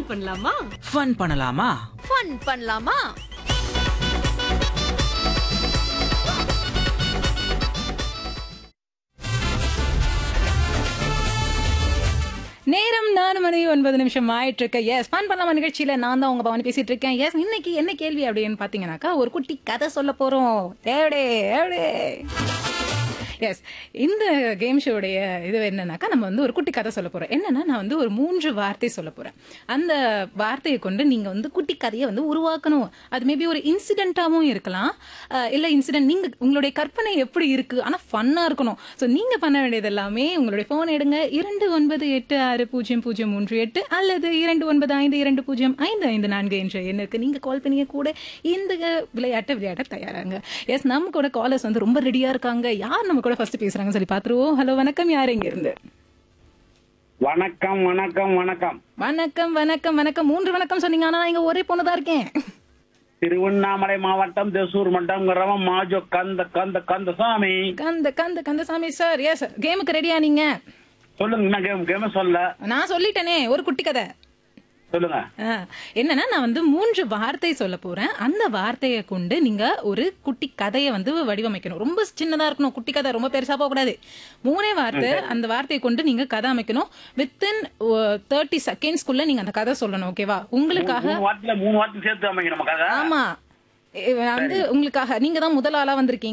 பண்ணலாமா ஃபன் பண்ணலாமா ஃபன் பண்ணலாமா நேரம் நாலு மணி ஒன்பது நிமிஷம் ஆயிட்டு இருக்கு எஸ் ஃபன் பண்ணலாமா நிகழ்ச்சியில நான் தான் உங்க பவன் பேசிட்டு இருக்கேன் எஸ் இன்னைக்கு என்ன கேள்வி அப்படின்னு பாத்தீங்கன்னாக்கா ஒரு குட்டி கதை சொல்ல போறோம் ஏடே ஏடே எஸ் இந்த கேம் ஷோடைய இது என்னன்னாக்கா நம்ம வந்து ஒரு குட்டி கதை சொல்ல போறோம் என்னன்னா நான் வந்து ஒரு மூன்று வார்த்தை சொல்ல போறேன் அந்த வார்த்தையை கொண்டு நீங்க வந்து குட்டி கதையை வந்து உருவாக்கணும் அது மேபி ஒரு இன்சிடென்ட்டாவும் இருக்கலாம் அஹ் இல்ல இன்சிடென்ட் நீங்க உங்களுடைய கற்பனை எப்படி இருக்கு ஆனா ஃபன்னா இருக்கணும் ஸோ நீங்க பண்ண வேண்டியது எல்லாமே உங்களுடைய போன் எடுங்க இரண்டு ஒன்பது எட்டு ஆறு பூஜ்ஜியம் பூஜ்ஜியம் மூன்று எட்டு அல்லது இரண்டு ஒன்பது ஐந்து இரண்டு பூஜ்ஜியம் ஐந்து ஐந்து நான்கு என்ற எண்ணுக்கு நீங்க கால் பண்ணிய கூட இந்த விளையாட்டை விளையாட தயாராங்க எஸ் நம்ம கூட காலர்ஸ் வந்து ரொம்ப ரெடியா இருக்காங்க யார் நம்ம கூட ஃபர்ஸ்ட் பேசுறாங்கன்னு சொல்லி பாத்துருவோம் ஹலோ வணக்கம் யார் இங்க இருந்து வணக்கம் வணக்கம் வணக்கம் வணக்கம் வணக்கம் வணக்கம் மூன்று வணக்கம் சொன்னீங்க ஆனா நான் இங்க ஒரே பொண்ணுதான் இருக்கேன் திருவண்ணாமலை மாவட்டம் தேசூர் மட்டம் கிராமம் மாஜோ கந்த கந்த கந்தசாமி கந்த கந்த கந்தசாமி சார் எஸ் கேமுக்கு ரெடியா நீங்க சொல்லுங்க என்ன கேம் கேம சொல்ல நான் சொல்லிட்டேனே ஒரு குட்டி கதை சொல்லுங்க ஆ, என்னன்னா நான் வந்து மூன்று வார்த்தை சொல்ல போறேன் அந்த வார்த்தையை கொண்டு நீங்க ஒரு குட்டி கதையை வந்து வடிவமைக்கணும் ரொம்ப சின்னதா இருக்கணும் குட்டி கதை ரொம்ப பெருசா போக கூடாது மூணே வார்த்தை அந்த வார்த்தையை கொண்டு நீங்க கதை அமைக்கணும் வித்தின் தேர்ட்டி செகண்ட்ஸ்க்குள்ள நீங்க அந்த கதை சொல்லணும் ஓகேவா உங்களுக்காக மூணு வாரத்துல மூணு வாரத்துக்கு சேர்த்து அமைங்க நமக்காக ஆமா எ, நான் வந்து உங்களுக்காக நீங்க தான் முதல் ஆளா வந்திருக்கீங்க